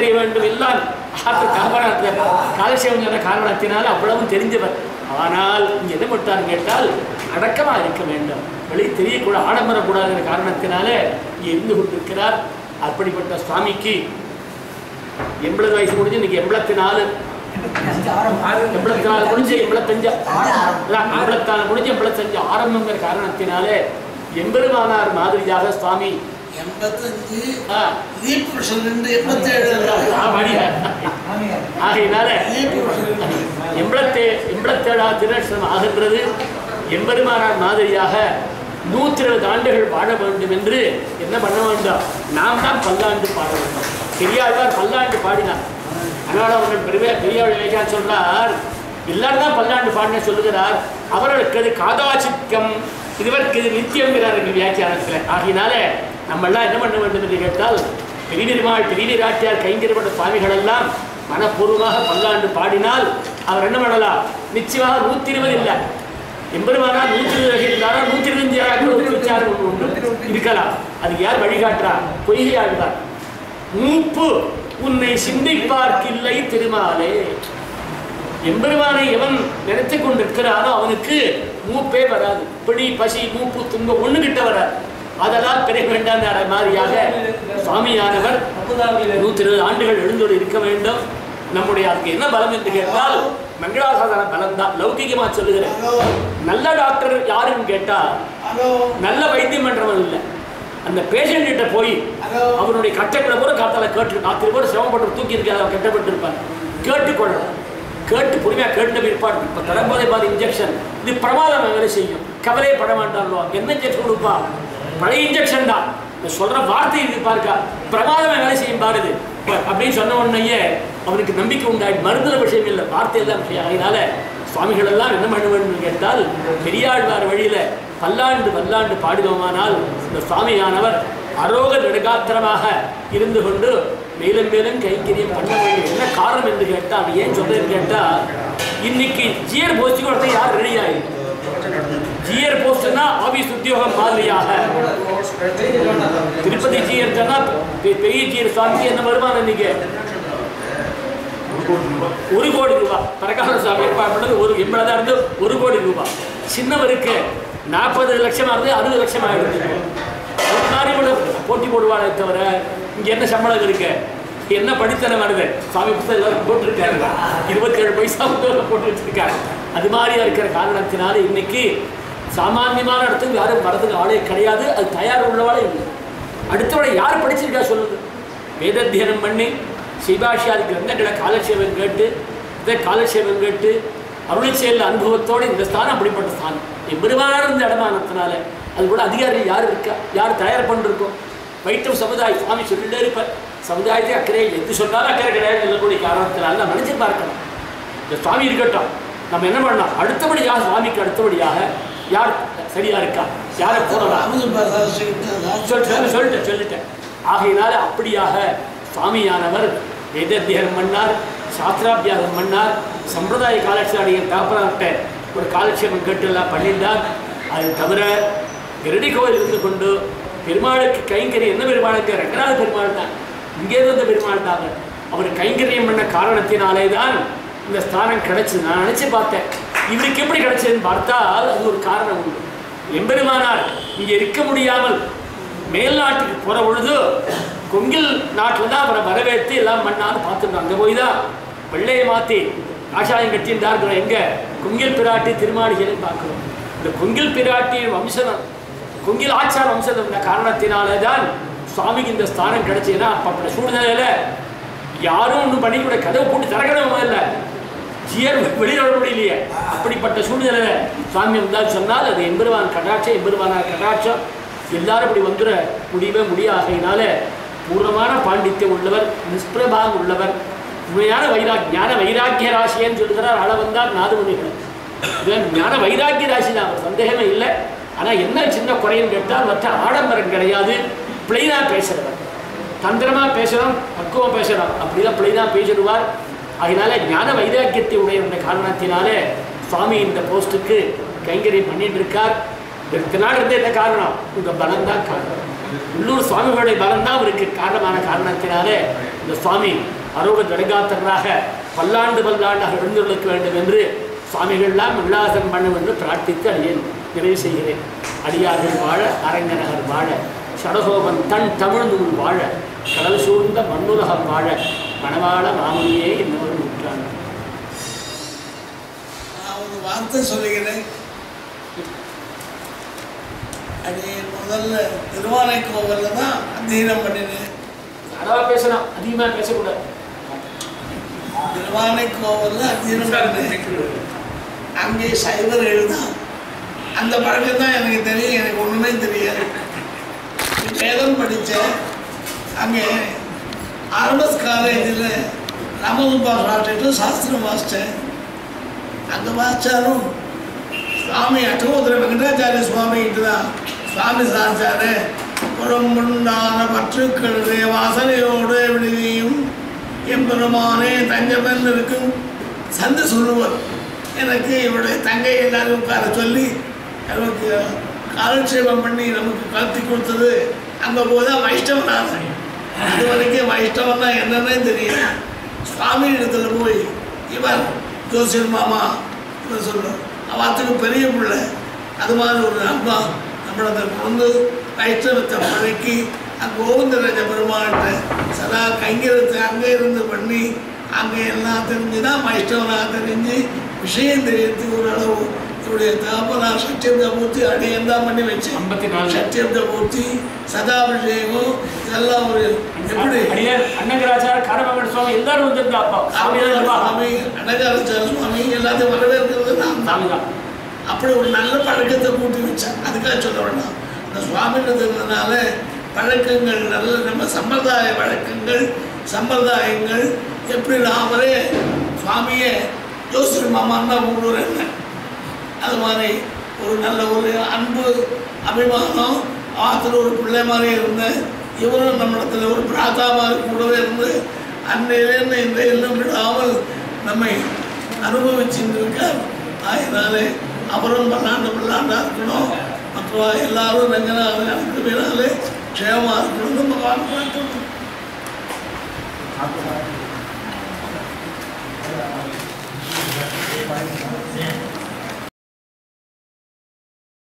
தெரிய வேண்டும் எல்லாம் ஆற்று காரணத்தில் காலட்சேபம் சொன்ன காரணத்தினால் அவ்வளவும் தெரிஞ்சவர் ஆனால் இங்கே என்ன பண்ணார் கேட்டால் அடக்கமாக இருக்க வேண்டும் வெளியே தெரியக்கூடாது ஆடம்பரக்கூடாதுங்கிற காரணத்தினால இங்கே இருந்து கொண்டிருக்கிறார் அப்படிப்பட்ட சுவாமிக்கு எண்பது வயசு முடிஞ்சு இன்னைக்கு எண்பத்தி நாலு எண்பத்தி நாலு முடிஞ்சு எண்பத்தஞ்சு அதான் எண்பத்தி நாலு முடிஞ்சு எண்பத்தஞ்சு ஆரம்பங்கிற காரணத்தினாலே எம்பெருமானார் மாதிரியாக சுவாமி எண்பத்தஞ்சு ஆ, ரீபுருஷன் ரெண்டு எண்பத்தேழு ஆமாடியா. ஆகையினால எண்பத்தே எண்பத்தேழாவது திருநட்சத்திரம் ஆகின்றது எம்பெருமானார் மாதிரியாக நூற்றி இருபது ஆண்டுகள் வாழ வேண்டும் என்று என்ன பண்ண வேண்டும் நாம் தான் பல்லாண்டு பாட வேண்டும் பெரியாழ்வார் பல்லாண்டு பாடினார் அதனால அவர்கள் பெரிய பெரியாள் விவேகா சொன்னார் எல்லாரும் தான் பல்லாண்டு பாடின சொல்லுகிறார் அவர்களுக்கு அது காதாச்சிக்கம் இதுவருக்கு இது நித்தியங்கிறார் எங்கள் வியாக்கியானத்தில் ஆகையினால நம்மெல்லாம் என்ன பண்ண வேண்டும் என்று கேட்டால் பெரிய பெருமாள் பெரிய நீராட்டியார் கைங்கரிப்பட்ட சுவாமிகள் எல்லாம் மனப்பூர்வமாக பல்லாண்டு பாடினால் அவர் என்ன பண்ணலாம் நிச்சயமாக நூற்றி இருபது இல்லை எம்பெருமானா நூற்றி இருபது இருந்தாரா நூற்றி இருபத்தி ஏழாயிரம் விசாரம் உண்டு இருக்கலாம் அதுக்கு யார் வழிகாட்டுறா பொய்கை ஆழ்வார் மூப்பு உன்னை சிந்திப்பார்க்கில்லை திருமாலே எம்பெருமானை எவன் நினைத்து கொண்டிருக்கிறானோ அவனுக்கு மூப்பே வராது பிடி பசி மூப்பு துன்பம் ஒண்ணு கிட்ட வராது அதெல்லாம் பெரிய வேண்டாம் மாதிரியாக சுவாமியானவர் நூற்றி இருபது ஆண்டுகள் எழுந்தோடு இருக்க வேண்டும் நம்முடைய அதுக்கு என்ன பலம் என்று கேட்டால் மங்களாசாதன பலம் தான் லௌகிகமா சொல்லுகிறேன் நல்ல டாக்டர் யாருன்னு கேட்டா ஹலோ நல்ல வைத்தியம் பண்றவன் இல்லை அந்த பேஷண்ட் கிட்ட போய் ஹலோ அவனுடைய கட்டங்களை கூட காத்தால கேட்டு ராத்திரி கூட சிரமப்பட்டு தூக்கி இருக்க அவன் கட்டப்பட்டு இருப்பான் கேட்டுக்கொள்ளணும் கேட்டு பொறுமையா கேட்ட பிற்பாடு இப்ப தரம்போதை பாதி இன்ஜெக்ஷன் இது பிரமாதம் வேலை செய்யும் கவலையே பட மாட்டான்லோ என்ன இன்ஜெக்ஷன் கொடுப்பா பழைய இன்ஜெக்ஷன் தான் நான் சொல்ற வார்த்தை இது பார்க்கா பிரமாதம் வேலை செய்யும் பாருது அப்படின்னு சொன்ன உடனேயே அவனுக்கு நம்பிக்கை உண்டாய் மருந்துல விஷயம் இல்லை வார்த்தை எல்லாம் விஷயம் அதனால சுவாமிகள் எல்லாம் என்ன பண்ண வேண்டும் என்று கேட்டால் பெரியாழ்வார் வழியில பல்லாண்டு பல்லாண்டு பாடினோமானால் இந்த சுவாமியானவர் அரோக நெடுகாத்திரமாக இருந்து கொண்டு மேலும் மேலும் கைங்கரியம் பண்ண வேண்டும் என்ன காரணம் என்று கேட்டால் ஏன் சொல்றேன்னு கேட்டால் இன்னைக்கு ஜியர் போஸ்டிங் ஒருத்தர் யார் ரெடி ஆயிருக்கு ஜியர் போஸ்ட்னா ஆபீஸ் உத்தியோகம் மாதிரியாக திருப்பதி ஜியர் சொன்னா பெ- பெரிய ஜியர் சுவாமிக்கு என்ன வருமானம் இன்னைக்கு ஒரு கோடி ரூபாய் பரகால சுவாமி ஏற்பாடு பண்ணது ஒரு எண்பதா இருந்து ஒரு கோடி ரூபாய் சின்னவருக்கு நாற்பது லட்சமா இருந்து அறுபது லட்சம் ஆயிடுது ஒரு மாதிரி கூட போட்டி போடுவாளே தவிர இங்க என்ன சம்பளம் இருக்கு என்ன படித்தனம் வருது சுவாமி புத்தகம் எல்லாரும் போட்டிருக்காரு இருபத்தி ஏழு பைசா புத்தகம் போட்டு வச்சிருக்காரு அது மாதிரியா இருக்கிற காரணத்தினால இன்னைக்கு சாமானியமான இடத்துக்கு யாரும் வரதுக்கு ஆளே கிடையாது அது தயார் உள்ளவாளே இல்லை அடுத்தவளை யார் படிச்சிருக்கா சொல்லுது வேதத்தியனம் பண்ணி சிபாஷியாதி கிரந்தங்களை காலட்சேபம் கேட்டு இதை காலட்சேபம் கேட்டு அருளை செயல் அனுபவத்தோடு இந்த ஸ்தானம் அப்படிப்பட்ட ஸ்தானம் எம்பெருமானார் இந்த இடமானத்தினால அது கூட அதிகாரிகள் யார் இருக்கா யார் தயார் பண்ணிருக்கோம் வைஷ்ணவ சமுதாயம் சுவாமி சொல்லிட்டே இருப்பார் சமுதாயத்தை அக்கறை எது சொன்னாலும் அக்கறை கிடையாது சொல்லக்கூடிய காரணத்தினால நம்ம நினைச்சு பார்க்கணும் இந்த சுவாமி இருக்கட்டும் நம்ம என்ன பண்ணலாம் அடுத்தபடியாக சுவாமிக்கு அடுத்தபடியாக யார் சரியா இருக்கா யாரை போடலாம் அமுது பாசாசிக்கிட்ட சொல்லிட்டு சொல்லிட்டேன் சொல்லிட்டேன் ஆகையினால அப்படியாக சுவாமியானவர் வேதத்தியகம் பண்ணார் சாஸ்திராபியாசம் பண்ணார் சம்பிரதாய காலட்சியாடிய தாப்பனார்கிட்ட ஒரு காலட்சேபம் கேட்டு எல்லாம் பண்ணியிருந்தார் அது தவிர கருடி கோயில் இருந்து கொண்டு பெருமாளுக்கு கைங்கரி என்ன பெருமாளுக்கு ரங்கநாத பெருமாள் தான் இங்கே இருந்த பெருமாள் தாங்க அவர் கைங்கரியம் பண்ண காரணத்தினாலே தான் இந்த ஸ்தானம் கிடைச்சது நான் நினைச்சு பார்த்தேன் இவருக்கு எப்படி கிடைச்சதுன்னு பார்த்தால் அது ஒரு காரணம் உண்டு எம்பெருமானார் இங்கே இருக்க முடியாமல் மேல் நாட்டுக்கு போற பொழுது கொங்கில் நாட்டில் தான் அவரை வரவேற்று எல்லாம் பண்ணான்னு பார்த்துருந்தோம் அங்கே போய் தான் வெள்ளையை மாற்றி காஷாயம் கட்டியிருந்தார்கள் எங்க கொங்கில் பிராட்டி திருமாளிகளை பார்க்கிறோம் இந்த கொங்கில் பிராட்டி வம்சம் கொங்கில் ஆச்சார வம்சம் இருந்த காரணத்தினாலே தான் சுவாமிக்கு இந்த ஸ்தானம் கிடைச்சதுன்னா அப்பப்பட்ட சூழ்நிலையில யாரும் ஒன்றும் பண்ணிக்கூட கதவை போட்டு திறக்கணும் முதல்ல ஜியர் வெளியில் வர முடியலையே அப்படிப்பட்ட சூழ்நிலையில சுவாமி வந்தால் சொன்னால் அது எம்பெருமான் கடாட்சம் எம்பெருமானார் கடாட்சம் எல்லாரும் இப்படி வந்துட முடியவே முடியாகையினால பூர்ணமான பாண்டித்யம் உள்ளவர் நிஷ்பிரபாகம் உள்ளவர் உண்மையான வைராக் ஞான வைராக்கிய ராசியன்னு சொல்லுகிறார் ஆள வந்தார் நாதுமணிகள் இது ஞான வைராக்கிய ராசி தான் அவர் சந்தேகமே இல்லை ஆனால் என்ன சின்ன குறைன்னு கேட்டால் மற்ற ஆடம்பரம் கிடையாது பிளைனாக பேசுகிறவர் தந்திரமா பேசணும் பக்குவமா பேசணும் அப்படிதான் பிள்ளைதான் பேசிடுவார் அதனால ஞான வைராக்கியத்தை உடைய என்ற காரணத்தினாலே சுவாமி இந்த போஸ்ட்டுக்கு கைங்கரியம் பண்ணிட்டு இருக்கார் இதற்கு நாள் இருந்த என்ன காரணம் உங்க பலம் தான் காரணம் உள்ளூர் சுவாமிகளுடைய பலம் தான் அவருக்கு காரணமான காரணத்தினாலே இந்த சுவாமி அரோக தர்காத்தராக பல்லாண்டு பல்லாண்டாக எழுந்துள்ளக்க வேண்டும் என்று சுவாமிகள்லாம் உல்லாசம் பண்ணும் என்று பிரார்த்தித்து அடியேன் நிறைவு செய்கிறேன் அடியார்கள் வாழ அரங்கநகர் வாழ சடகோபன் தன் தமிழ் நூல் வாழ கடல் சூழ்ந்த மண்ணுலகம் வாழ மணவாள மாமுனியே இன்னொரு நூற்றாண்டு நான் ஒரு வார்த்தை சொல்லுகிறேன் அது முதல்ல திருவானைக்கோவில்ல தான் அத்தியனம் பண்ணினேன் அளவா பேசணும் அதிகமாக பேசக்கூடாது திருவானைக்கோவில்ல அத்தியனம் பண்ணினேன் அங்கே சைவர் எழுதான் அந்த பழக்கம் தான் எனக்கு தெரியும் எனக்கு ஒன்றுமே தெரியாது வேதம் படித்தேன் அங்கே ஆர்எஸ் காலேஜில் ராமகுபா காலேஜில் சாஸ்திரம் வாசித்தேன் அங்கே வாசித்தாலும் சுவாமி அட்டமோதர வெங்கடாச்சாரிய சுவாமிகிட்ட தான் சுவாமி சாச்சாரு புறம்புண்டான பற்றுக்களுடைய வாசனையோடு விடுவியும் எம்பெருமானே தஞ்சமென்று இருக்கும் சந்து சொல்லுவர் எனக்கு இவருடைய தங்கை எல்லாரும் உட்கார சொல்லி நமக்கு காலட்சேபம் பண்ணி நமக்கு கலத்தி கொடுத்தது அங்கே போய் தான் வைஷ்ணவனாக அது வரைக்கும் வைஷ்ணவன்னா என்னன்னே தெரியல சுவாமி இடத்துல போய் இவர் ஜோசியர் மாமா இவர் சொல்லுவார் அவத்துக்கு பெரிய பிள்ளை அது மாதிரி ஒரு அம்மா நம்மளை கொண்டு வைஷ்ணவத்தை பழக்கி அங்கே கோவிந்தராஜ பெருமாள்கிட்ட சதா கைங்கரத்தை அங்கே இருந்து பண்ணி அங்கே எல்லாம் தெரிஞ்சு தான் வைஷ்ணவனாக தெரிஞ்சு விஷயம் தெரியறதுக்கு ஓரளவு இவருடைய தாபனா சத்தியப்த மூர்த்தி அடியன் தான் பண்ணி வச்சேன் ஐம்பத்தி நாலு சத்தியப்த மூர்த்தி சதாபிஷேகம் இதெல்லாம் ஒரு எப்படி அடியார் அன்னகராச்சார காரமங்கல் சுவாமி எல்லாரும் வந்திருந்தா அப்பா சாமி தான் இருப்பா. சுவாமி அன்னகாரச்சார சுவாமி எல்லாத்தையும் வரவேற்கிறது நான் தான் சாமி தான் அப்படி ஒரு நல்ல பழக்கத்தை கூட்டி வச்சேன் அதுக்காக சொல்ல வேண்டாம் இந்த சுவாமின்றதுனால பழக்கங்கள் நல்ல நம்ம சம்பிரதாய வழக்கங்கள் சம்பிரதாயங்கள் எப்படி ராமரே சுவாமியே ஜோசியர் மாமான்னு தான் கூப்பிடுறேன் அது மாதிரி ஒரு நல்ல ஒரு அன்பு அபிமானம் ஆத்துல ஒரு பிள்ளை மாதிரி இருந்தேன் இவரும் நம்மிடத்தில் ஒரு பிராத்தா மாதிரி கூடவே இருந்து அன்னையிலேருந்து இந்த எல்லாம் விடாமல் நம்மை அனுபவிச்சுட்டு இருக்கார் அதனாலே அவரும் பல்லாண்டு பல்லாண்டா இருக்கணும் மற்ற எல்லாரும் ரங்கநாதன் அனுப்பினாலே க்ஷேமா இருக்கணும்னு பகவான் பிரார்த்தனை Thank you.